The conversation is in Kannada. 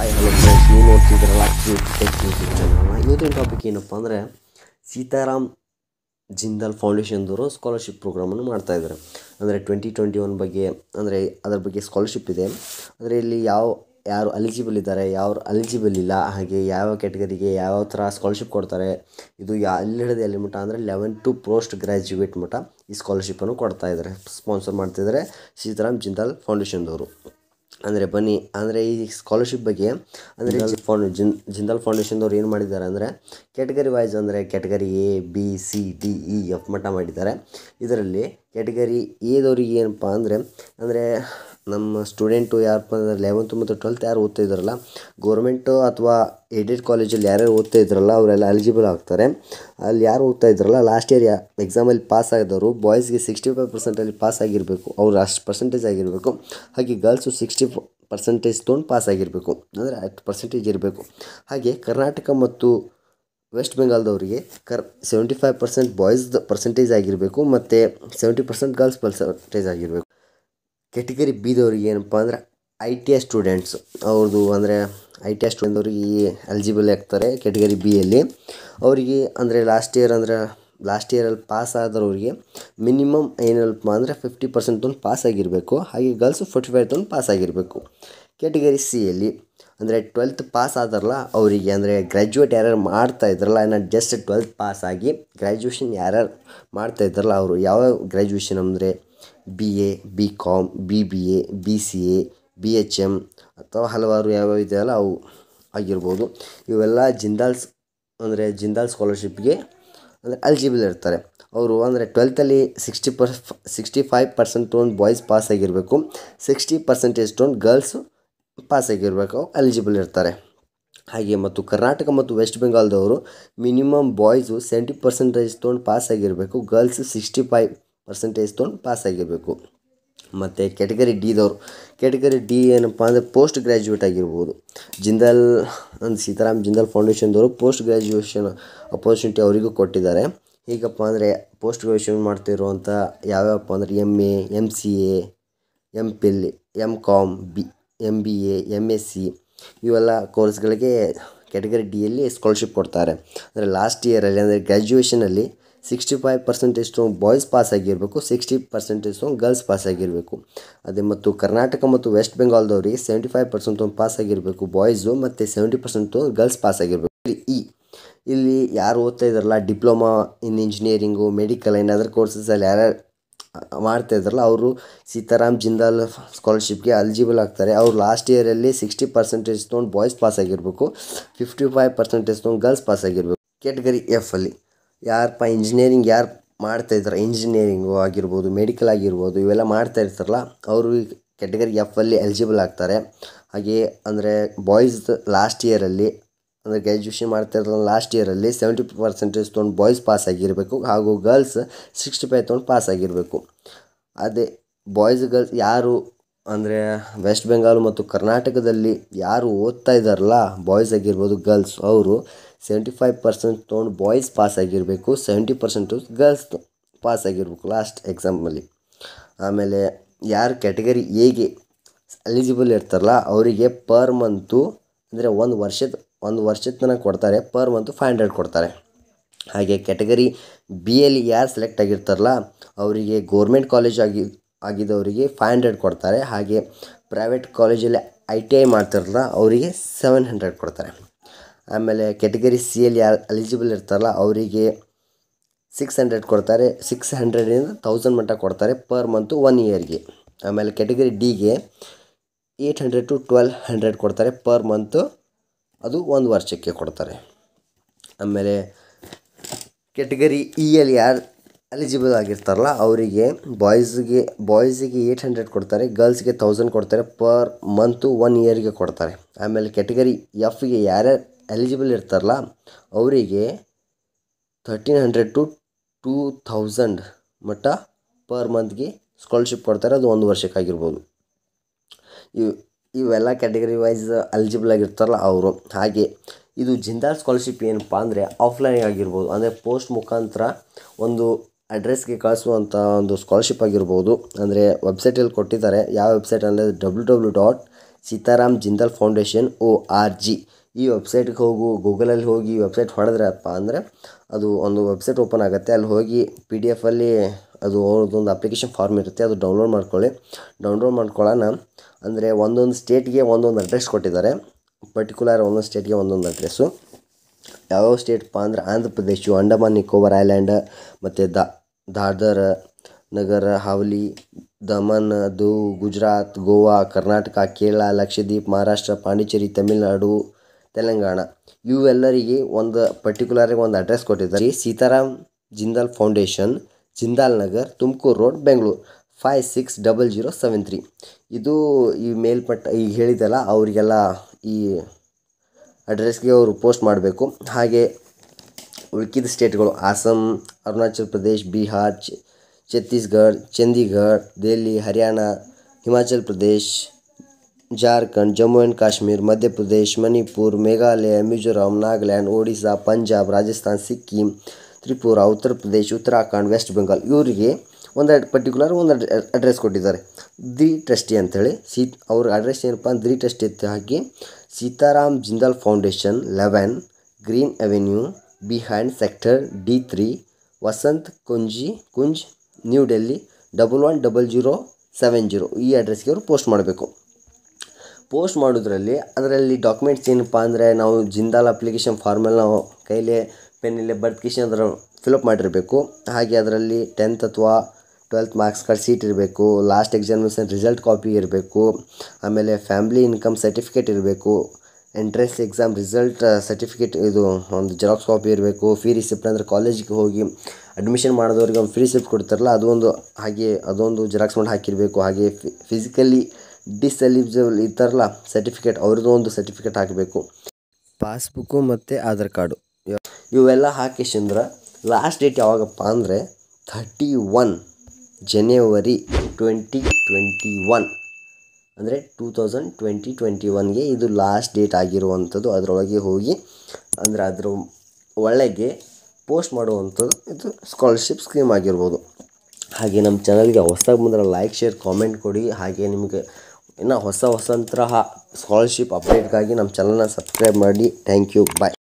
ಹಾಯ್ ಹಲೋ ಫ್ರೆಂಡ್ಸ್ ನೀವು ನೋಡ್ತಿದ್ದೀರಲ್ಲ ಕ್ಯೂಟ್ ಟೆಕ್ ಯೂಟ್ಯೂಬ್ ಚಾನಲ್ನ ಇವತ್ತಿನ ಟಾಪಿಕ್ ಏನಪ್ಪ ಅಂದರೆ ಸೀತಾರಾಮ್ ಜಿಂದಾಲ್ ಫೌಂಡೇಶನ್ದವರು ಸ್ಕಾಲರ್ಶಿಪ್ ಪ್ರೋಗ್ರಾಮನ್ನು ಮಾಡ್ತಾಯಿದ್ದಾರೆ ಅಂದರೆ ಟ್ವೆಂಟಿ ಟ್ವೆಂಟಿ ಒನ್ ಬಗ್ಗೆ ಅಂದರೆ ಅದರ ಬಗ್ಗೆ ಸ್ಕಾಲರ್ಶಿಪ್ ಇದೆ ಅಂದರೆ ಇಲ್ಲಿ ಯಾವ ಯಾರು ಅಲಿಜಿಬಲ್ ಇದ್ದಾರೆ ಯಾರು ಅಲಿಜಿಬಲ್ ಇಲ್ಲ ಹಾಗೆ ಯಾವ ಕ್ಯಾಟಗರಿಗೆ ಯಾವ ಥರ ಸ್ಕಾಲರ್ಶಿಪ್ ಕೊಡ್ತಾರೆ ಇದು ಯಾ ಎಲ್ಲಿ ಹಿಡಿದು ಎಲ್ಲಿ ಮಟ್ಟ ಅಂದರೆ ಲೆವೆನ್ ಟು ಪೋಸ್ಟ್ ಗ್ರ್ಯಾಜುಯೇಟ್ ಮಟ್ಟ ಈ ಸ್ಕಾಲರ್ಶಿಪ್ಪನ್ನು ಕೊಡ್ತಾ ಇದ್ದಾರೆ ಸ್ಪಾನ್ಸರ್ ಮಾಡ್ತಿದ್ದಾರೆ ಸೀತಾರಾಮ್ ಜಿಂದಾಲ್ ಫೌಂಡೇಶನ್ದವರು ಅಂದರೆ ಬನ್ನಿ ಅಂದರೆ ಈ ಸ್ಕಾಲರ್ಶಿಪ್ ಬಗ್ಗೆ ಅಂದರೆ ಫೌಂಡ್ ಜಿನ್ ಜಿಂದಾಲ್ ಫೌಂಡೇಶನ್ದವ್ರು ಏನು ಮಾಡಿದ್ದಾರೆ ಅಂದರೆ ಕ್ಯಾಟಗರಿ ವೈಸ್ ಅಂದರೆ category A B C D E F ಮಟ್ಟ ಮಾಡಿದ್ದಾರೆ ಇದರಲ್ಲಿ ಕ್ಯಾಟಗರಿ ಎದವ್ರಿಗೆ ಏನಪ್ಪ ಅಂದರೆ ಅಂದರೆ ನಮ್ಮ ಸ್ಟೂಡೆಂಟು ಯಾರಪ್ಪ ಅಂದರೆ ಲೆವೆಂತು ಮತ್ತು ಟ್ವೆಲ್ತ್ ಯಾರು ಓದ್ತಾ ಇದ್ದಾರಲ್ಲ ಗೌರ್ಮೆಂಟು ಅಥವಾ ಏಡೆಡ್ ಕಾಲೇಜಲ್ಲಿ ಯಾರ್ಯಾರು ಓದ್ತಾ ಇದ್ರಲ್ಲ ಅವರೆಲ್ಲ ಎಲಿಜಿಬಲ್ ಆಗ್ತಾರೆ ಅಲ್ಲಿ ಯಾರು ಓದ್ತಾ ಇದ್ರಲ್ಲ ಲಾಸ್ಟ್ ಇಯರ್ ಯಾ ಎಕ್ಸಾಮಲ್ಲಿ ಪಾಸ್ ಆಗಿದವರು ಬಾಯ್ಸ್ಗೆ ಸಿಕ್ಸ್ಟಿ ಫೈವ್ ಪರ್ಸೆಂಟಲ್ಲಿ ಪಾಸ್ ಆಗಿರಬೇಕು ಅವ್ರು ಅಷ್ಟು ಪರ್ಸೆಂಟೇಜ್ ಆಗಿರಬೇಕು ಹಾಗೆ ಗರ್ಲ್ಸು ಸಿಕ್ಸ್ಟಿ ಪರ್ಸೆಂಟೇಜ್ ತೊಗೊಂಡು ಪಾಸ್ ಆಗಿರಬೇಕು ಅಂದರೆ ಅಷ್ಟು ಪರ್ಸೆಂಟೇಜ್ ಇರಬೇಕು ಹಾಗೆ ಕರ್ನಾಟಕ ಮತ್ತು ವೆಸ್ಟ್ ಬೆಂಗಾಲ್ದವರಿಗೆ ಕರ್ ಸೆವೆಂಟಿ ಫೈವ್ ಪರ್ಸೆಂಟ್ ಬಾಯ್ಸ್ದು ಪರ್ಸೆಂಟೇಜ್ ಆಗಿರಬೇಕು ಮತ್ತು ಸೆವೆಂಟಿ ಪರ್ಸೆಂಟ್ ಗರ್ಲ್ಸ್ ಪರ್ಸೆಂಟೇಜ್ ಆಗಿರಬೇಕು ಕೆಟಗರಿ ಬಿದವ್ರಿಗೆ ಏನಪ್ಪ ಅಂದರೆ ಐ ಟಿ ಐ ಸ್ಟೂಡೆಂಟ್ಸ್ ಅವ್ರದ್ದು ಅಂದರೆ ಐ ಟಿ ಐ ಸ್ಟೂಡೆಂಟ್ದವ್ರಿಗೆ ಎಲಿಜಿಬಲ್ ಆಗ್ತಾರೆ ಕೆಟಗರಿ ಬಿಯಲ್ಲಿ ಅವರಿಗೆ ಅಂದರೆ ಲಾಸ್ಟ್ ಇಯರ್ ಅಂದರೆ ಲಾಸ್ಟ್ ಇಯರಲ್ಲಿ ಪಾಸ್ ಆದವ್ರಿಗೆ ಮಿನಿಮಮ್ ಏನಲ್ಪ ಅಂದರೆ ಫಿಫ್ಟಿ ಪರ್ಸೆಂಟ್ ತೊಗೊಂಡು ಪಾಸ್ ಆಗಿರಬೇಕು ಹಾಗೆ ಗರ್ಲ್ಸು ಫೋರ್ಟಿ ಫೈವ್ ತೊಗೊಂಡು ಪಾಸ್ ಆಗಿರಬೇಕು ಕೆಟಗರಿ ಸಿಯಲ್ಲಿ ಅಂದರೆ ಟ್ವೆಲ್ತ್ ಪಾಸ್ ಆದಾರಲ್ಲ ಅವರಿಗೆ ಅಂದರೆ ಗ್ರ್ಯಾಜುಯೇಟ್ ಯಾರ್ಯಾರು ಮಾಡ್ತಾ ಇದ್ರಲ್ಲ ಇನ್ನು ಜಸ್ಟ್ ಟ್ವೆಲ್ತ್ ಪಾಸ್ ಆಗಿ ಗ್ರ್ಯಾಜುಯೇಷನ್ ಯಾರ್ಯಾರು ಮಾಡ್ತಾ ಇದ್ರಲ್ಲ ಅವರು ಯಾವ ಗ್ರ್ಯಾಜುಯೇಷನ್ ಅಂದರೆ B A B com B B A B C A B H M ಅಥವಾ ಹಲವಾರು ಯಾವ್ಯಾವ ಇದೆಯಲ್ಲ ಅವು ಆಗಿರ್ಬೋದು ಇವೆಲ್ಲ ಜಿಂದಾಲ್ಸ್ ಅಂದರೆ ಜಿಂದಾಲ್ ಸ್ಕಾಲರ್ಶಿಪ್ಗೆ ಅಂದರೆ ಎಲಿಜಿಬಲ್ ಇರ್ತಾರೆ ಅವರು ಅಂದರೆ ಟ್ವೆಲ್ತಲ್ಲಿ sixty per sixty five percent ತೊಗೊಂಡು ಬಾಯ್ಸ್ ಪಾಸ್ ಆಗಿರಬೇಕು ಸಿಕ್ಸ್ಟಿ ಪರ್ಸೆಂಟೇಜ್ ತೊಗೊಂಡು ಗರ್ಲ್ಸು ಪಾಸ್ ಆಗಿರಬೇಕು ಎಲಿಜಿಬಲ್ ಇರ್ತಾರೆ ಹಾಗೆ ಮತ್ತು ಕರ್ನಾಟಕ ಮತ್ತು ವೆಸ್ಟ್ ಬೆಂಗಾಲ್ದವರು ಮಿನಿಮಮ್ ಬಾಯ್ಸು ಸೆವೆಂಟಿ ಪರ್ಸೆಂಟೇಜ್ ತೊಗೊಂಡು ಪಾಸ್ ಆಗಿರಬೇಕು ಗರ್ಲ್ಸ್ ಸಿಕ್ಸ್ಟಿ ಫೈವ್ ಪರ್ಸೆಂಟೇಜ್ ತೊಗೊಂಡು ಪಾಸ್ ಆಗಿರಬೇಕು ಮತ್ತು ಕೆಟಗರಿ ಡಿದವರು ಕೆಟಗರಿ ಡಿ ಏನಪ್ಪ ಅಂದರೆ ಪೋಸ್ಟ್ ಗ್ರ್ಯಾಜುಯೇಟ್ ಆಗಿರ್ಬೋದು ಜಿಂದಾಲ್ ಒಂದು ಸೀತಾರಾಮ್ ಜಿಂದಾಲ್ ಫೌಂಡೇಶನ್ದವರು ಪೋಸ್ಟ್ ಗ್ರ್ಯಾಜುಯೇಷನ್ ಅಪರ್ಚುನಿಟಿ ಅವರಿಗೂ ಕೊಟ್ಟಿದ್ದಾರೆ ಹೀಗಪ್ಪ ಅಂದರೆ ಪೋಸ್ಟ್ ಗ್ರ್ಯಾಜುಯೇಷನ್ ಮಾಡ್ತಿರುವಂಥ ಯಾವ್ಯಾವಪ್ಪ ಅಂದರೆ M A M C A M phil M com B M B A M S C ಇವೆಲ್ಲ ಕೋರ್ಸ್ಗಳಿಗೆ ಕ್ಯಾಟಗರಿ ಡಿಯಲ್ಲಿ ಸ್ಕಾಲರ್ಶಿಪ್ ಕೊಡ್ತಾರೆ ಅಂದರೆ ಲಾಸ್ಟ್ ಇಯರಲ್ಲಿ ಅಂದರೆ ಗ್ರ್ಯಾಜುಯೇಷನಲ್ಲಿ ಸಿಕ್ಸ್ಟಿ ಫೈವ್ ಪರ್ಸೆಂಟೇಜ್ ತೊಗೊಂಡು ಬಾಯ್ಸ್ ಪಾಸ್ ಆಗಿರಬೇಕು ಸಿಕ್ಸ್ಟಿ ಪರ್ಸೆಂಟೇಜ್ ತೊಗೊಂಡು ಗರ್ಲ್ಸ್ ಪಾಸ್ ಆಗಿರಬೇಕು ಅದೇ ಮತ್ತು ಕರ್ನಾಟಕ ಮತ್ತು ವೆಸ್ಟ್ ಬೆಂಗಾಲ್ದವ್ರಿಗೆ ಸೆವೆಂಟಿ ಫೈವ್ ಪರ್ಸೆಂಟ್ ತೊಗೊಂಡು ಪಾಸ್ ಆಗಿರಬೇಕು ಬಾಯ್ಸು ಮತ್ತು ಸೆವೆಂಟಿ ಪರ್ಸೆಂಟ್ ತೊಗೊಂಡು ಗರ್ಲ್ಸ್ ಪಾಸ್ ಆಗಿರಬೇಕು ಈ ಇಲ್ಲಿ ಯಾರು ಓದ್ತಾ ಇದ್ದಾರಲ್ಲ diploma in engineering medical and other ಕೋರ್ಸಸಲ್ಲಿ ಯಾರ್ಯಾರು ಮಾಡ್ತಾ ಇದ್ರಲ್ಲ ಅವರು ಸೀತಾರಾಮ್ ಜಿಂದಾಲ್ ಸ್ಕಾಲರ್ಶಿಪ್ಗೆ ಎಲಿಜಿಬಲ್ ಆಗ್ತಾರೆ ಅವ್ರು ಲಾಸ್ಟ್ ಇಯರಲ್ಲಿ ಸಿಕ್ಸ್ಟಿ ಪರ್ಸೆಂಟೇಜ್ ತೊಗೊಂಡು ಬಾಯ್ಸ್ ಪಾಸ್ ಆಗಿರಬೇಕು ಫಿಫ್ಟಿ ಫೈವ್ ಪರ್ಸೆಂಟೇಜ್ ತೊಗೊಂಡು ಗರ್ಲ್ಸ್ ಪಾಸ್ ಆಗಿರಬೇಕು ಕೆಟಗರಿ ಎಫ್ ಅಲ್ಲಿ ಯಾರಪ್ಪ ಇಂಜಿನಿಯರಿಂಗ್ ಯಾರು ಮಾಡ್ತಾ ಇದ್ದಾರೆ ಇಂಜಿನಿಯರಿಂಗು ಆಗಿರ್ಬೋದು ಮೆಡಿಕಲ್ ಆಗಿರ್ಬೋದು ಇವೆಲ್ಲ ಮಾಡ್ತಾ ಇರ್ತಾರಲ್ಲ ಅವರು ಕೆಟಗರಿ ಎಫಲ್ಲಿ ಎಲಿಜಿಬಲ್ ಆಗ್ತಾರೆ ಹಾಗೆ ಅಂದರೆ ಬಾಯ್ಸ್ ಲಾಸ್ಟ್ ಇಯರಲ್ಲಿ ಅಂದರೆ ಗ್ರ್ಯಾಜುಯೇಷನ್ ಮಾಡ್ತಾ ಇರೋಲ್ಲ ಲಾಸ್ಟ್ ಇಯರಲ್ಲಿ ಸೆವೆಂಟಿ ಪರ್ಸೆಂಟೇಜ್ ತೊಗೊಂಡು ಬಾಯ್ಸ್ ಪಾಸ್ ಆಗಿರಬೇಕು ಹಾಗೂ ಗರ್ಲ್ಸ್ ಸಿಕ್ಸ್ಟಿ ಫೈವ್ ತೊಗೊಂಡು ಪಾಸ್ ಆಗಿರಬೇಕು ಅದೇ ಬಾಯ್ಸ್ ಗರ್ಲ್ಸ್ ಯಾರು ಅಂದರೆ ವೆಸ್ಟ್ ಬೆಂಗಾಲ್ ಮತ್ತು ಕರ್ನಾಟಕದಲ್ಲಿ ಯಾರು ಓದ್ತಾ ಇದ್ದಾರಲ್ಲ ಬಾಯ್ಸ್ ಆಗಿರ್ಬೋದು ಗರ್ಲ್ಸ್ ಅವರು ಸೆವೆಂಟಿ ಫೈವ್ ಪರ್ಸೆಂಟ್ ತೊಗೊಂಡು ಬಾಯ್ಸ್ ಪಾಸ್ ಆಗಿರಬೇಕು ಸೆವೆಂಟಿ ಪರ್ಸೆಂಟು ಗರ್ಲ್ಸ್ ಪಾಸ್ ಆಗಿರಬೇಕು ಲಾಸ್ಟ್ ಎಕ್ಸಾಮಲ್ಲಿ ಆಮೇಲೆ ಯಾರು ಕ್ಯಾಟಗರಿ ಎಗೆ ಎಲಿಜಿಬಲ್ ಇರ್ತಾರಲ್ಲ ಅವರಿಗೆ ಪರ್ ಮಂತು ಅಂದರೆ ಒಂದು ವರ್ಷದ ಒಂದು ವರ್ಷದ ತನಕ ಕೊಡ್ತಾರೆ ಪರ್ ಮಂತು ಫೈವ್ ಹಂಡ್ರೆಡ್ ಕೊಡ್ತಾರೆ ಹಾಗೆ ಕ್ಯಾಟಗರಿ ಬಿ ಎಲ್ಲಿ ಯಾರು ಸೆಲೆಕ್ಟ್ ಆಗಿರ್ತಾರಲ್ಲ ಅವರಿಗೆ ಗೋರ್ಮೆಂಟ್ ಕಾಲೇಜ್ ಆಗಿ ಆಗಿದ್ದವರಿಗೆ ಫೈವ್ ಹಂಡ್ರೆಡ್ ಕೊಡ್ತಾರೆ ಹಾಗೆ ಪ್ರೈವೇಟ್ ಕಾಲೇಜಲ್ಲಿ ಐ ಟಿ ಐ ಮಾಡ್ತಿರಲ್ಲ ಅವರಿಗೆ ಸೆವೆನ್ ಹಂಡ್ರೆಡ್ ಕೊಡ್ತಾರೆ ಆಮೇಲೆ ಕ್ಯಾಟಗರಿ ಸಿ ಎಲ್ಲಿ ಯಾರು ಎಲಿಜಿಬಲ್ ಇರ್ತಾರಲ್ಲ ಅವರಿಗೆ ಸಿಕ್ಸ್ ಹಂಡ್ರೆಡ್ ಕೊಡ್ತಾರೆ ಸಿಕ್ಸ್ ಹಂಡ್ರೆಡಿಂದ ತೌಸಂಡ್ ಮಟ್ಟ ಕೊಡ್ತಾರೆ ಪರ್ ಮಂತು ಒನ್ ಇಯರ್ಗೆ ಆಮೇಲೆ ಕ್ಯಾಟಗರಿ ಡಿಗೆ eight hundred to twelve hundred ಕೊಡ್ತಾರೆ ಪರ್ ಮಂತು ಅದು ಒಂದು ವರ್ಷಕ್ಕೆ ಕೊಡ್ತಾರೆ ಆಮೇಲೆ ಕೆಟಗರಿ ಇಯಲ್ಲಿ ಯಾರು ಎಲಿಜಿಬಲ್ ಆಗಿರ್ತಾರಲ್ಲ ಅವರಿಗೆ ಬಾಯ್ಸ್ಗೆ ಬಾಯ್ಸಿಗೆ ಏಯ್ಟ್ ಹಂಡ್ರೆಡ್ ಕೊಡ್ತಾರೆ ಗರ್ಲ್ಸ್ಗೆ ತೌಸಂಡ್ ಕೊಡ್ತಾರೆ ಪರ್ ಮಂತು ಒನ್ ಇಯರ್ಗೆ ಕೊಡ್ತಾರೆ ಆಮೇಲೆ ಕೆಟಗರಿ ಎಫ್ಗೆ ಯಾರ್ಯಾರು ಎಲಿಜಿಬಲ್ ಇರ್ತಾರಲ್ಲ ಅವರಿಗೆ thirteen hundred to two thousand ಮಟ್ಟ ಪರ್ ಮಂತ್ಗೆ ಸ್ಕಾಲರ್ಶಿಪ್ ಕೊಡ್ತಾರೆ ಅದು ಒಂದು ವರ್ಷಕ್ಕಾಗಿರ್ಬೋದು ಇವು ಇವೆಲ್ಲ ಕ್ಯಾಟಗರಿ ವೈಸ್ ಎಲಿಜಿಬಲ್ ಆಗಿರ್ತಾರಲ್ಲ ಅವರು ಹಾಗೆ ಇದು ಜಿಂದಾಲ್ ಸ್ಕಾಲರ್ಶಿಪ್ ಏನಪ್ಪ ಅಂದರೆ ಆಫ್ಲೈನ್ ಆಗಿರ್ಬೋದು ಅಂದರೆ ಪೋಸ್ಟ್ ಮುಖಾಂತರ ಒಂದು ಅಡ್ರೆಸ್ಗೆ ಕಳಿಸುವಂಥ ಒಂದು ಸ್ಕಾಲರ್ಶಿಪ್ ಆಗಿರ್ಬೋದು ಅಂದರೆ ವೆಬ್ಸೈಟಲ್ಲಿ ಕೊಟ್ಟಿದ್ದಾರೆ ಯಾವ ವೆಬ್ಸೈಟ್ ಅಂದರೆ W W dot Sitaram Jindal foundation O R G ಈ ವೆಬ್ಸೈಟ್ಗೆ ಹೋಗು ಗೂಗಲಲ್ಲಿ ಹೋಗಿ ಈ ವೆಬ್ಸೈಟ್ ಹೊಡೆದ್ರಪ್ಪ ಅಂದರೆ ಅದು ಒಂದು ವೆಬ್ಸೈಟ್ ಓಪನ್ ಆಗುತ್ತೆ ಅಲ್ಲಿ ಹೋಗಿ ಪಿ ಡಿ ಎಫಲ್ಲಿ ಅದು ಅವ್ರದ್ದೊಂದು ಅಪ್ಲಿಕೇಶನ್ ಫಾರ್ಮ್ ಇರುತ್ತೆ ಅದು ಡೌನ್ಲೋಡ್ ಮಾಡ್ಕೊಳ್ಳಿ ಡೌನ್ಲೋಡ್ ಮಾಡ್ಕೊಳ್ಳೋಣ ಅಂದರೆ ಒಂದೊಂದು ಸ್ಟೇಟ್ಗೆ ಒಂದೊಂದು ಅಡ್ರೆಸ್ ಕೊಟ್ಟಿದ್ದಾರೆ ಪರ್ಟಿಕ್ಯುಲರ್ ಒಂದೊಂದು ಸ್ಟೇಟ್ಗೆ ಒಂದೊಂದು ಅಡ್ರೆಸ್ಸು ಯಾವ್ಯಾವ ಸ್ಟೇಟ್ಪ ಅಂದ್ರೆ ಆಂಧ್ರ ಪ್ರದೇಶ ಅಂಡಮಾನ್ ನಿಕೋಬಾರ್ ಐಲ್ಯಾಂಡ್ ಮತ್ತು ದಾ ದಾದರ್ ನಗರ ಹಾವಲಿ ದಮನ್ ದು ಗುಜರಾತ್ ಗೋವಾ ಕರ್ನಾಟಕ ಕೇರಳ ಲಕ್ಷದ್ವೀಪ್ ಮಹಾರಾಷ್ಟ್ರ ಪಾಂಡಿಚೇರಿ ತಮಿಳುನಾಡು ತೆಲಂಗಾಣ ಇವೆಲ್ಲರಿಗೆ ಒಂದು ಪರ್ಟಿಕ್ಯುಲರಾಗಿ ಒಂದು ಅಡ್ರೆಸ್ ಕೊಟ್ಟಿದ್ದಾರೆ Sitaram Jindal foundation Jindal Nagar Tumkur road Bengaluru five six double zero seven three ಇದು ಈ ಮೇಲ್ಪಟ್ಟ ಈಗ ಹೇಳಿದೆಲ್ಲ ಅವರಿಗೆಲ್ಲ ಈ ಅಡ್ರೆಸ್ಗೆ ಅವರು ಪೋಸ್ಟ್ ಮಾಡಬೇಕು ಹಾಗೆ ಉಳ್ಕಿದ ಸ್ಟೇಟ್ಗಳು ಅಸ್ಸಾಂ ಅರುಣಾಚಲ್ ಪ್ರದೇಶ್ ಬಿಹಾರ್ ಚ ಛತ್ತೀಸ್ಗಢ ಚಂಡೀಗಢ ದೆಹಲಿ ಹರಿಯಾಣ ಹಿಮಾಚಲ್ ಪ್ರದೇಶ್ ಜಾರ್ಖಂಡ್ ಜಮ್ಮು ಆ್ಯಂಡ್ ಕಾಶ್ಮೀರ್ ಮಧ್ಯಪ್ರದೇಶ್ ಮಣಿಪುರ್ ಮೇಘಾಲಯ ಮಿಜೋರಾಂ ನಾಗಾಲ್ಯಾಂಡ್ ಒಡಿಶಾ ಪಂಜಾಬ್ ರಾಜಸ್ಥಾನ್ ಸಿಕ್ಕಿಂ ತ್ರಿಪುರ ಉತ್ತರ ಪ್ರದೇಶ್ ಉತ್ತರಾಖಂಡ್ ವೆಸ್ಟ್ ಬೆಂಗಾಲ್ ಇವರಿಗೆ ಒಂದು ಪರ್ಟಿಕ್ಯುಲರ್ ಒಂದು ಅಡ್ರೆಸ್ ಕೊಟ್ಟಿದ್ದಾರೆ ದಿ ಟ್ರಸ್ಟಿ ಅಂಥೇಳಿ ಸಿ ಅವ್ರ ಅಡ್ರೆಸ್ ಏನಪ್ಪ ಅಂದ್ರೆ ದಿ ಟ್ರಸ್ಟಿ ಅಂತ ಹಾಕಿ Sitaram Jindal foundation eleven green avenue behind sector D three Vasant Kunji Kunj new Delhi double one double zero seven zero ಈ ಅಡ್ರೆಸ್ಗೆ ಅವರು ಪೋಸ್ಟ್ ಮಾಡಬೇಕು ಪೋಸ್ಟ್ ಮಾಡೋದ್ರಲ್ಲಿ ಅದರಲ್ಲಿ ಡಾಕ್ಯುಮೆಂಟ್ಸ್ ಏನಪ್ಪ ಅಂದರೆ ನಾವು ಜಿಂದಾಲ್ ಅಪ್ಲಿಕೇಶನ್ ಫಾರ್ಮಲ್ಲಿ ನಾವು ಕೈಲೇ ಪೆನ್ನಲ್ಲೇ ಬರ್ದ್ಕಿಶನ್ ಅದರ ಫಿಲಪ್ ಮಾಡಿರಬೇಕು ಹಾಗೆ ಅದರಲ್ಲಿ ಟೆಂತ್ ಅಥವಾ ಟ್ವೆಲ್ತ್ ಮಾರ್ಕ್ಸ್ ಕಾರ್ಡ್ ಸೀಟ್ ಇರಬೇಕು ಲಾಸ್ಟ್ ಎಕ್ಸಾಮಿನೇಷನ್ ರಿಸಲ್ಟ್ ಕಾಪಿ ಇರಬೇಕು ಆಮೇಲೆ ಫ್ಯಾಮ್ಲಿ ಇನ್ಕಮ್ ಸರ್ಟಿಫಿಕೇಟ್ ಇರಬೇಕು ಎಂಟ್ರೆನ್ಸ್ ಎಕ್ಸಾಮ್ ರಿಸಲ್ಟ್ ಸರ್ಟಿಫಿಕೇಟ್ ಇದು ಒಂದು ಜೆರಾಕ್ಸ್ ಕಾಪಿ ಇರಬೇಕು ಫೀ ರಿಸಿಪ್ಟ್ ಅಂದರೆ ಕಾಲೇಜಿಗೆ ಹೋಗಿ ಅಡ್ಮಿಷನ್ ಮಾಡಿದವ್ರಿಗೆ ಒಂದು ಫ್ರೀ ರಿಸಿಪ್ಟ್ ಕೊಡ್ತಾರಲ್ಲ ಅದು ಒಂದು ಹಾಗೆ ಅದೊಂದು ಜೆರಾಕ್ಸ್ ಮಾಡಿ ಹಾಕಿರಬೇಕು ಹಾಗೆ ಫಿಸಿಕಲಿ ಡಿಸೆಲಿಜಿಬಲ್ ಇರ್ತಾರಲ್ಲ ಸರ್ಟಿಫಿಕೇಟ್ ಅವ್ರದ್ದು ಒಂದು ಸರ್ಟಿಫಿಕೇಟ್ ಹಾಕಬೇಕು ಪಾಸ್ಬುಕ್ಕು ಮತ್ತು ಆಧಾರ್ ಕಾರ್ಡು ಇವೆಲ್ಲ ಹಾಕಿಸಂದ್ರೆ ಲಾಸ್ಟ್ ಡೇಟ್ ಯಾವಾಗಪ್ಪ ಅಂದರೆ thirty one January twenty twenty one ಅಂದರೆ ಟೂ ತೌಸಂಡ್ ಟ್ವೆಂಟಿ ಟ್ವೆಂಟಿ ಒನ್ಗೆ ಇದು ಲಾಸ್ಟ್ ಡೇಟ್ ಆಗಿರುವಂಥದ್ದು ಅದರೊಳಗೆ ಹೋಗಿ ಅಂದರೆ ಅದ್ರ ಒಳಗೆ ಪೋಸ್ಟ್ ಮಾಡುವಂಥದ್ದು ಇದು ಸ್ಕಾಲರ್ಶಿಪ್ ಸ್ಕೀಮ್ ಆಗಿರ್ಬೋದು ಹಾಗೆ ನಮ್ಮ ಚಾನಲ್ಗೆ ಹೊಸದಾಗಿ ಬಂದರೆ ಲೈಕ್ ಶೇರ್ ಕಾಮೆಂಟ್ ಕೊಡಿ ಹಾಗೆ ನಿಮಗೆ ಇನ್ನು ಹೊಸ ಹೊಸಂತಹ ಸ್ಕಾಲರ್ಶಿಪ್ ಅಪ್ಡೇಟ್ಗಾಗಿ ನಮ್ಮ ಚಾನಲ್ನ ಸಬ್ಸ್ಕ್ರೈಬ್ ಮಾಡಿ ಥ್ಯಾಂಕ್ ಯು ಬಾಯ್